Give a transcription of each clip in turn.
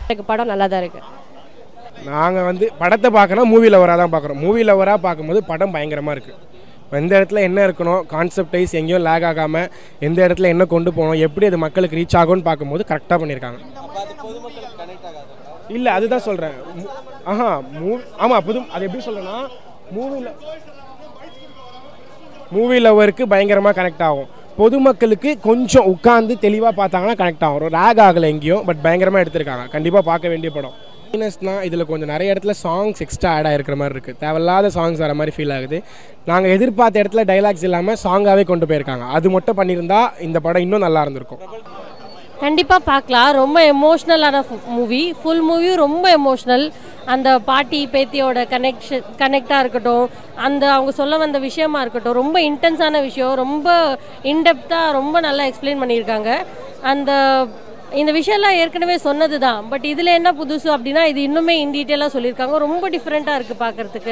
எனக்கு படம் நல்லா தான் இருக்குது நாங்கள் வந்து படத்தை பார்க்கணும் மூவி லவராக தான் பார்க்குறோம் மூவி லவராக பார்க்கும்போது படம் பயங்கரமாக இருக்குது எந்த இடத்துல என்ன இருக்கணும் கான்செப்ட் வைஸ் எங்கேயும் லேக் ஆகாமல் எந்த இடத்துல என்ன கொண்டு போகணும் எப்படி அது மக்களுக்கு ரீச் ஆகும்னு பார்க்கும்போது கரெக்டாக பண்ணியிருக்காங்க இல்லை அதுதான் சொல்கிறேன் ஆஹா மூவி ஆமாம் புது அது எப்படி சொல்கிறேன்னா மூவியில் மூவி லவருக்கு பயங்கரமாக கனெக்ட் ஆகும் பொதுமக்களுக்கு கொஞ்சம் உட்காந்து தெளிவாக பார்த்தாங்கன்னா கனெக்ட் ஆகும் ரேக் ஆகலை எங்கேயும் பட் பயங்கரமாக எடுத்திருக்காங்க கண்டிப்பாக பார்க்க வேண்டிய படம் மைனஸ்னால் இதில் கொஞ்சம் நிறைய இடத்துல சாங்ஸ் எக்ஸ்ட்ரா ஆட் ஆகிருக்கிற மாதிரி இருக்குது தேவையில்லாத சாங்ஸ் வர மாதிரி ஃபீல் ஆகுது நாங்கள் எதிர்பார்த்த இடத்துல டைலாக்ஸ் இல்லாமல் சாங்காகவே கொண்டு போயிருக்காங்க அது மட்டும் பண்ணியிருந்தா இந்த படம் இன்னும் நல்லா இருந்திருக்கும் கண்டிப்பாக பார்க்கலாம் ரொம்ப எமோஷ்னலான மூவி ஃபுல் மூவியும் ரொம்ப எமோஷ்னல் அந்த பாட்டி பேத்தியோட கனெக்ஷன் கனெக்டாக இருக்கட்டும் அந்த அவங்க சொல்ல வந்த விஷயமா இருக்கட்டும் ரொம்ப இன்டென்ஸான விஷயம் ரொம்ப இன்டெப்த்தாக ரொம்ப நல்லா எக்ஸ்பிளைன் பண்ணியிருக்காங்க அந்த இந்த விஷயம்லாம் ஏற்கனவே சொன்னது தான் பட் இதில் என்ன புதுசு அப்படின்னா இது இன்னுமே இன் டீட்டெயிலாக சொல்லியிருக்காங்க ரொம்ப டிஃப்ரெண்ட்டாக இருக்குது பார்க்குறதுக்கு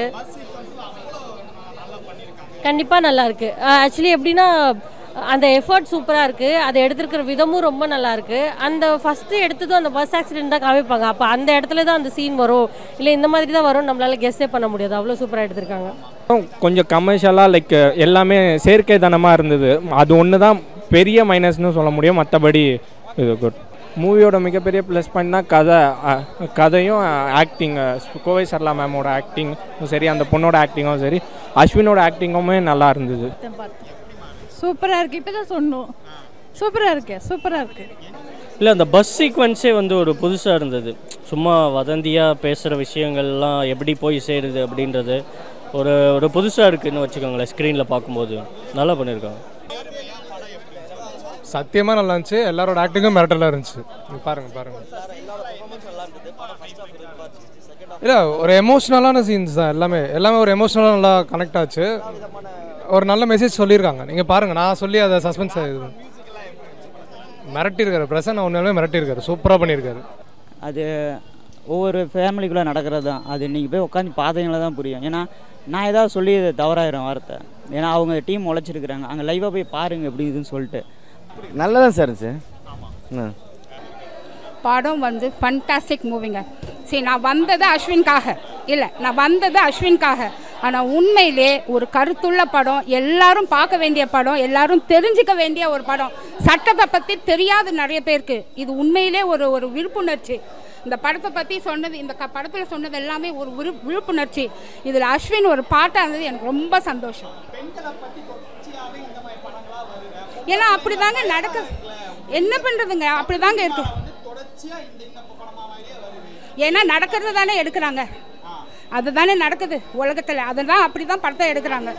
கண்டிப்பாக நல்லா இருக்கு ஆக்சுவலி எப்படின்னா அந்த எஃபர்ட் சூப்பராக இருக்குது அதை எடுத்திருக்கிற விதமும் ரொம்ப நல்லா இருக்கு அந்த ஃபஸ்ட்டு எடுத்ததும் அந்த பஸ் ஆக்சிடென்ட் தான் காமிப்பாங்க அப்போ அந்த இடத்துல தான் அந்த சீன் வரும் இல்லை இந்த மாதிரி தான் வரும் நம்மளால கெஸ்ஸே பண்ண முடியாது அவ்வளோ சூப்பராக எடுத்திருக்காங்க கொஞ்சம் கமர்ஷியலாக லைக் எல்லாமே செயற்கைத்தனமாக இருந்தது அது ஒன்று தான் பெரிய மைனஸ்னு சொல்ல முடியும் மற்றபடி இது குட் மூவியோட மிகப்பெரிய ப்ளஸ் பாயிண்ட்னா கதை அஹ், கதையும் ஆக்டிங் கோவை சர்லா மேமோட ஆக்டிங்கும் சரி அந்த பொண்ணோட ஆக்டிங்கும் சரி அஸ்வினோட ஆக்டிங்குமே நல்லா இருந்தது சூப்பராக இருக்குது இப்போ தான் சொன்னோம் சூப்பராக இருக்கு சூப்பராக இருக்குது இல்லை அந்த பஸ் சீக்வன்ஸே வந்து ஒரு புதுசாக இருந்தது சும்மா வதந்தியாக பேசுகிற விஷயங்கள்லாம் எப்படி போய் சேருது அப்படின்றது ஒரு ஒரு புதுசாக இருக்குன்னு வச்சுக்கோங்களேன் ஸ்க்ரீனில் பார்க்கும்போது நல்லா பண்ணியிருக்காங்க சத்தியமாக நல்லா இருந்துச்சு எல்லாரோட ஆக்டிங்கும் மிரட்டலாக இருந்துச்சு நீங்க பாருங்க பாருங்க இல்லை ஒரு எமோஷ்னலான சீன்ஸ் தான் எல்லாமே எல்லாமே ஒரு எமோஷ்னலாக நல்லா கனெக்ட் ஆச்சு ஒரு நல்ல மெசேஜ் சொல்லியிருக்காங்க நீங்கள் பாருங்கள் நான் சொல்லி அதை சஸ்பென்ஸ் இது மிரட்டியிருக்காரு பிரசன் உண்மையாலுமே மிரட்டியிருக்காரு சூப்பராக பண்ணியிருக்காரு அது ஒவ்வொரு ஃபேமிலிக்குள்ளே நடக்கிறது தான் அது நீங்கள் போய் உட்காந்து பார்த்தீங்களா தான் புரியும் ஏன்னா நான் ஏதாவது சொல்லி அது தவறாயிரும் வார்த்தை ஏன்னா அவங்க டீம் உழைச்சிருக்கிறாங்க அங்கே லைவாக போய் பாருங்க எப்படி இதுன்னு சொல்லிட்டு நல்லா தான் சார் இருந்துச்சு ம் படம் வந்து ஃபண்டாஸ்டிக் மூவிங்க சரி நான் வந்தது அஸ்வின்காக இல்லை நான் வந்தது அஸ்வின்காக ஆனால் உண்மையிலே ஒரு கருத்துள்ள படம் எல்லாரும் பார்க்க வேண்டிய படம் எல்லாரும் தெரிஞ்சுக்க வேண்டிய ஒரு படம் சட்டத்தை பற்றி தெரியாது நிறைய பேருக்கு இது உண்மையிலே ஒரு ஒரு விழிப்புணர்ச்சி இந்த படத்தை பற்றி சொன்னது இந்த க படத்தில் சொன்னது எல்லாமே ஒரு விழு விழிப்புணர்ச்சி இதில் அஸ்வின் ஒரு பாட்டாக இருந்தது எனக்கு ரொம்ப சந்தோஷம் ஏன்னா அப்படிதாங்க நடக்கு என்ன பண்ணுறதுங்க அப்படிதாங்க இருக்கு ஏன்னா நடக்கிறது தானே எடுக்கிறாங்க அதுதானே நடக்குது உலகத்தில் அதை தான் அப்படி தான் படத்தை எடுக்கிறாங்க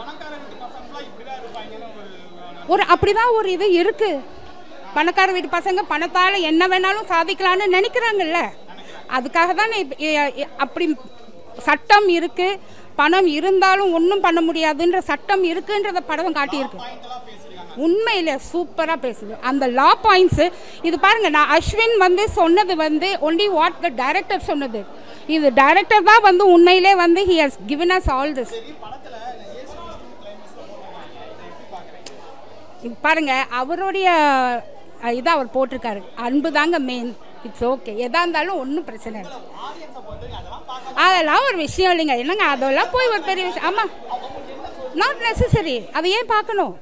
ஒரு அப்படிதான் ஒரு இது இருக்கு பணக்கார வீட்டு பசங்க பணத்தால் என்ன வேணாலும் சாதிக்கலாம்னு நினைக்கிறாங்கல்ல அதுக்காக தானே இப்ப- எ- எ- அப்படி சட்டம் இருக்கு பணம் இருந்தாலும் ஒன்றும் பண்ண முடியாதுன்ற சட்டம் இருக்குன்றத படம் காட்டியிருக்கு உண்மையில சூப்பராக பேசுது அந்த லா பாயிண்ட்ஸு இது பாருங்க நான் அஸ்வின் வந்து சொன்னது வந்து ஒன்லி வாட் த டைரக்டர் சொன்னது இது டைரக்டர் தான் வந்து உண்மையிலே வந்து he has given us all this இது பாருங்க அவருடைய அஹ், இதை அவர் போட்டிருக்காரு அன்பு தாங்க மெயின் இட்ஸ் ஓகே எதா இருந்தாலும் ஒன்றும் பிரச்சனை இல்லை அதெல்லாம் ஒரு விஷயம் இல்லைங்க என்னங்க அதெல்லாம் போய் ஒரு பெரிய விஷயம் ஆமாம் நாட் நெசசரி அதை ஏன் பார்க்கணும்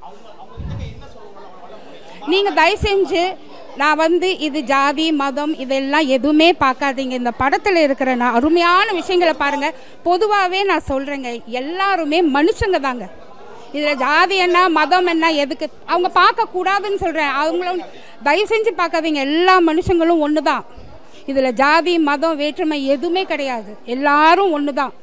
நீங்கள் தயவு செஞ்சு நான் வந்து இது ஜாதி மதம் இதெல்லாம் எதுவுமே பார்க்காதீங்க இந்த படத்தில் இருக்கிற நான் அருமையான விஷயங்களை பாருங்கள் பொதுவாகவே நான் சொல்கிறேங்க எல்லாருமே மனுஷங்க தாங்க இதில் ஜாதி என்ன மதம் என்ன எதுக்கு அவங்க பார்க்கக்கூடாதுன்னு சொல்கிறேன் அவங்களும் தயவு செஞ்சு பார்க்காதீங்க எல்லா மனுஷங்களும் ஒன்று தான் இதில் ஜாதி மதம் வேற்றுமை எதுவுமே கிடையாது எல்லாரும் ஒன்று தான்